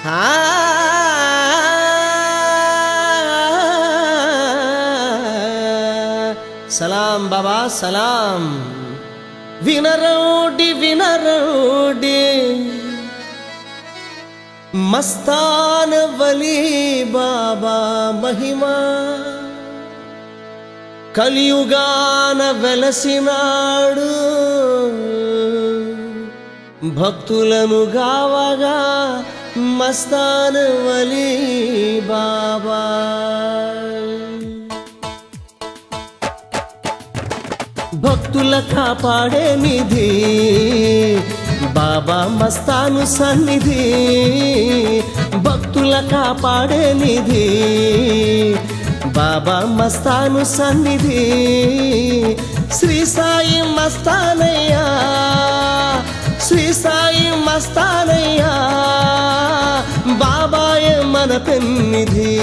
సలాం బాబా సలాం వినరోడి వినరోడి మస్తాన వలి బాబా మహిమా కలియుగాన వెలసినాడు భక్తులను గావగా మస్తాన వలి బాబా భక్తుల కాపాడే నిధి బాబా మస్తాను సన్నిధి భక్తుల కాపాడే నిధి బాబా మస్తాను సన్నిధి శ్రీ సాయి మస్తానయ్యా శ్రీ సాయి మస్తానయ్యా బాబాయే మన పెన్నిధి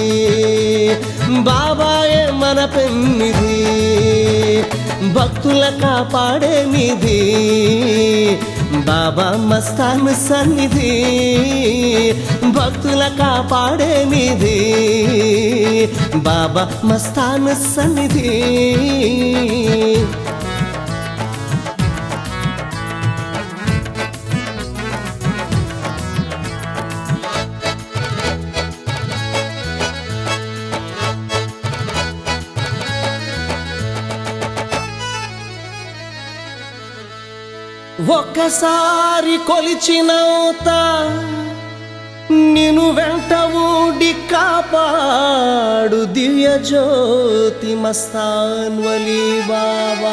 బాబాయే మన పెన్నిధి భక్తుల కాపాడే నిధి బాబా మస్తాన్ సన్నిధి భక్తుల కాపాడే నిధి బాబా మస్తాన్ సన్నిధి ఒక్కసారి కొలిచినవుత నిన్ను వెంట ఊడి కాపాడు దివ్య జ్యోతి మస్తాన్ వలి బాబా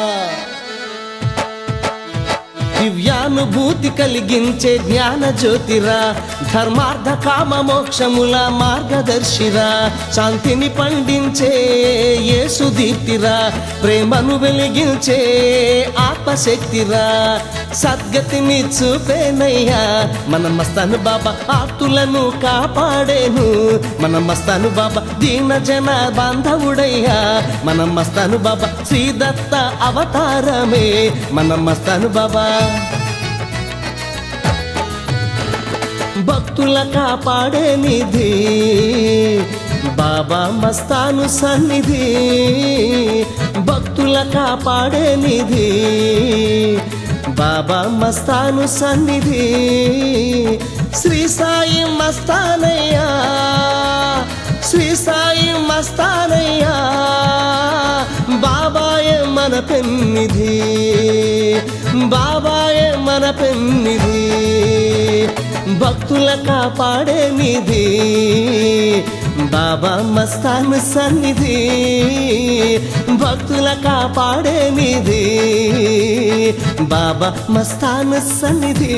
దివ్యానుభూతి కలిగించే జ్ఞాన జ్యోతిరా ధర్మార్థ కామ మోక్షముల మార్గదర్శిరా శాంతిని పండించే యేసు దీప్తిరా ప్రేమను వెలిగించే ఆత్మశక్తిరా సద్గతిని చూపేనయ్యా మన మస్తాను బాబా ఆతులను కాపాడేను మన మస్తాను బాబా దీన జన బాంధవుడయ్యా మన మస్తాను బాబా శ్రీదత్త అవతారమే మన మస్తాను బాబా భక్తుల కాపాడే నిధి బాబా మస్తాను సన్నిధి భక్తుల కాపాడే నిధి బాబా మస్తాను సన్నిధి శ్రీ సాయి మస్తానయ్యా శ్రీ సాయి మస్తానయ్యా బాబాయే మన పెన్నిధి బాబాయే మన పెన్నిధి భక్తుల కాపాడే నిధి బాబా మస్తాన్ సన్నిధి భక్తుల కాపాడే నిధి బాబా మస్తాన్ సన్నిధి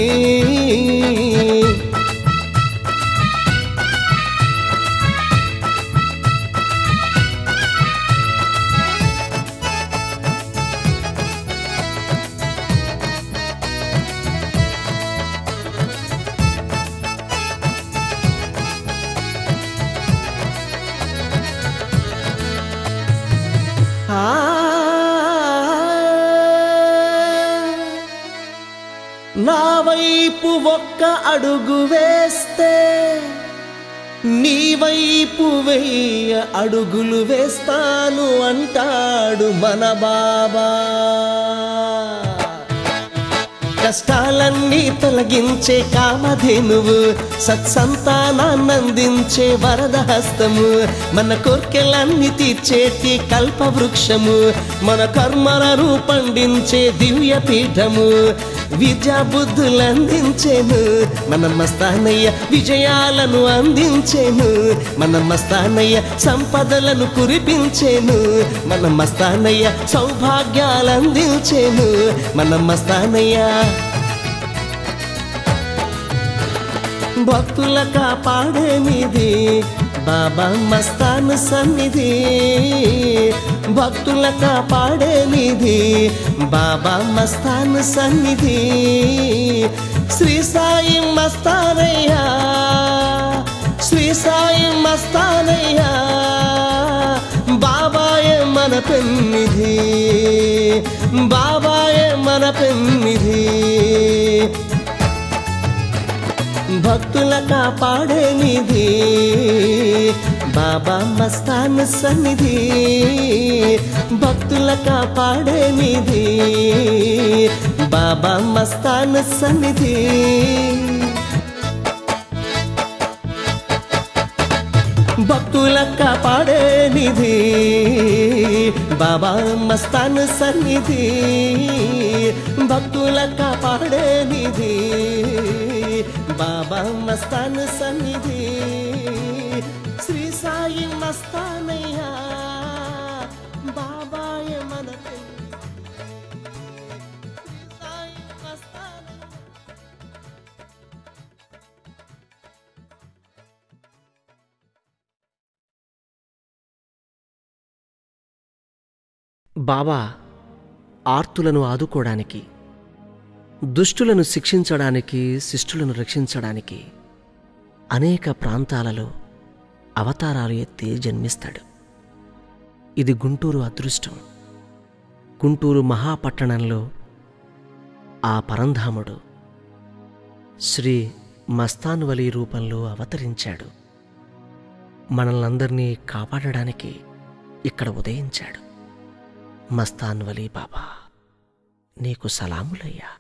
ఆ నా వైపు ఒక్క అడుగు వేస్తే నీ వైపు వెయ్య అడుగులు వేస్తాను అంటాడు మన బాబా కష్టాలన్నీ తొలగించే కామధేనువు సత్సంతానాన్నందించే వరద హస్తము మన కోర్కెలన్నీ తీర్చేటి కల్ప వృక్షము మన కర్మలను పండించే దివ్య పీఠము విద్యా బుద్ధులు అందించేను మన మస్తానయ్య విజయాలను అందించేను మన మస్తానయ్య సంపదలను కురిపించేను మన మస్తానయ్య సౌభాగ్యాలు అందించేను మన మస్తానయ్య భక్తుల కాపాడే నిధి బాబా మస్తాన్ సన్నిధి భక్తుల కాపాడే నిధి బాబా మస్తాన్ సన్నిధి శ్రీ సాయి మస్తానయ్యా శ్రీ సాయి మస్తానయ్యా బాబాయే మన పెన్నిధి బాబాయే మన పెన్నిధి భక్తుల కాపాడే నిధి బాబా మస్తాన్ సన్నిధి భక్తుల కాపాడే నిధి బాబా మస్తాన్ సన్నిధి భక్తుల కాపాడే నిధి బాబా మస్తాన్ సన్నిధి భక్తుల కాపాడే నిధి బాబా మస్తాన్ సన్నిధి శ్రీ సాయి మస్తానయ్యా బాబాయ మన పెళ్లి. శ్రీ సాయి మస్తానయ్య బాబా ఆర్తులను ఆదుకోవడానికి దుష్టులను శిక్షించడానికి శిష్టులను రక్షించడానికి అనేక ప్రాంతాలలో అవతారాలు ఎత్తి జన్మిస్తాడు ఇది గుంటూరు అదృష్టం గుంటూరు మహాపట్టణంలో ఆ పరంధాముడు శ్రీ మస్తాన్ వలీ రూపంలో అవతరించాడు మనల్నందరినీ కాపాడడానికి ఇక్కడ ఉదయించాడు మస్తాన్ వలీ బాబా నీకు సలాములయ్యా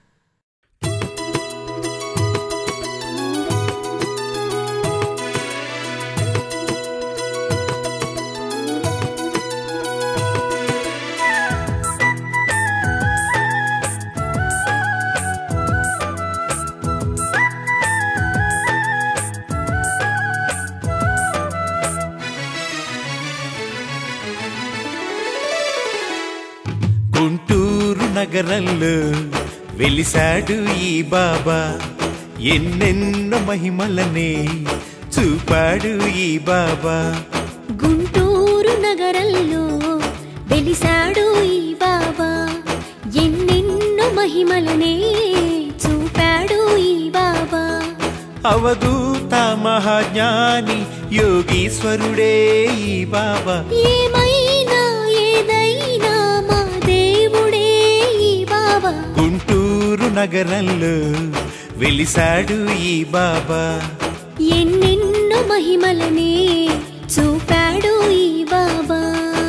గుంటూరు నగరంలో వెలిసాడు ఈ బాబా ఎన్నెన్నో మహిమలనే చూపాడు ఈ బాబా గుంటూరు నగరంలో వెలిసాడు ఈ బాబా ఎన్నెన్నో మహిమలనే చూపాడు ఈ బాబా అవధూత మహాజ్ఞాని యోగీశ్వరుడే ఈ బాబా ఏమైనా ఏదైనా మా దేవుడే ఈ బాబా గుంటూరు నగరంలో వెలిసాడు ఈ బాబా ఎన్నెన్నో మహిమలనే చూపాడు ఈ బాబా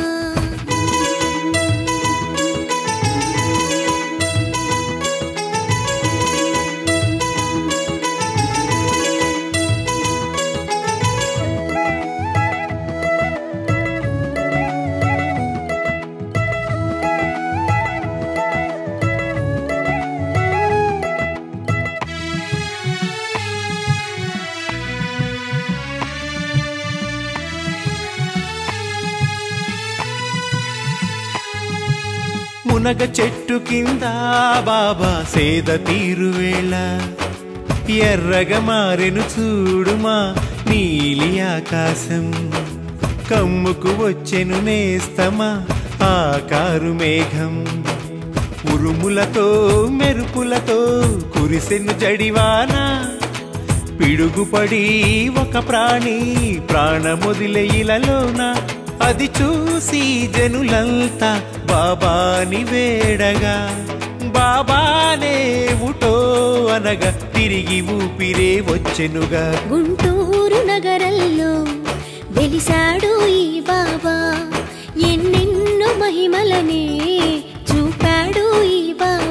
మునగ చెట్టు కింద బాబా సేద తీరువేళ ఎర్రగా మారెను చూడుమా నీలి ఆకాశం కమ్ముకు వచ్చెను నేస్తమా ఆకారు మేఘం ఉరుములతో మెరుపులతో కురిసెను జడివానా పిడుగుపడి ఒక ప్రాణి ప్రాణమొదిలే ఇలలోన అది చూసి జనులంతా బాబాని వేడగా బాబానే ఉటో అనగా తిరిగి ఊపిరే వచ్చెనుగా గుంటూరు నగరంలో వెలిసాడు ఈ బాబా ఎన్నెన్నో మహిమలనే చూపాడు ఈ బాబా